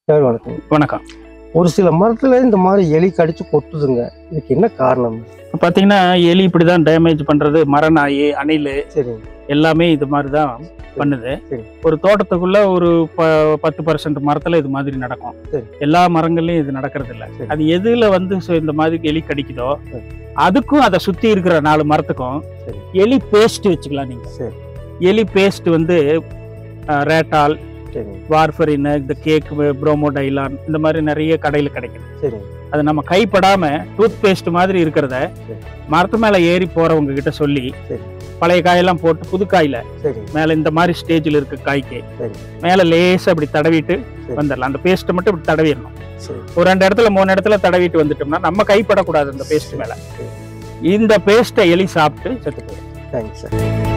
Sir வணக்கம் வணக்கம் ஒரு சில மரத்துல இந்த மாதிரி எலி கடிச்சு கொட்டுதுங்க இதுக்கு என்ன காரணம் பார்த்தீங்கன்னா எலி இப்படி தான் டேமேஜ் பண்ணுறது மரநாய் அணில் சரிங்க எல்லாமே இது மாதிரி தான் பண்ணுது சரி. ஒரு தோட்டத்துக்குள்ள ஒரு ப பத்து பர்சன்ட் மரத்தில் இது மாதிரி நடக்கும் சரி. எல்லா மரங்கள்லையும் இது நடக்கிறது இல்ல சரி. அது எதுல வந்து சு- இந்த மாதிரி எலி கடிக்குதோ சரி. அதுக்கும் அதை சுத்தி இருக்கிற நாலு மரத்துக்கும் சரி. எலி பேஸ்ட் வச்சுக்கலாம் நீங்க சரி எலி பேஸ்ட் வந்து அஹ், ரேட்டால் சரிங்க வார்ஃபரின் இந்த கேக் ப்ரோமோடைலான் இந்த மாதிரி நிறைய கடையில் கிடைக்குது சரிங்க அது நம்ம கைப்படாம டூத் பேஸ்ட் மாதிரி இருக்கிறத சரி. மரத்து மேல ஏறி போறவங்க கிட்ட சொல்லி சரி. பழைய காயெல்லாம் போட்டு புது காயில சரிங்க மேல இந்த மாதிரி ஸ்டேஜ்ல இருக்க காய்க்கு சரி. மேல லேசா அப்படி தடவிட்டு சரி. வந்துடலாம் அந்த பேஸ்ட் மட்டும் இப்படி தடவிடணும் சரி ஒரு ரெண்டு இடத்துல மூணு இடத்துல தடவிட்டு வந்துட்டோம்னா நம்ம கைப்படக்கூடாது அந்த பேஸ்ட் மேல சரி. இந்த பேஸ்ட்டை எலி சாப்பிட்டு செத்து போயிடும் தேங்க்ஸ் சார்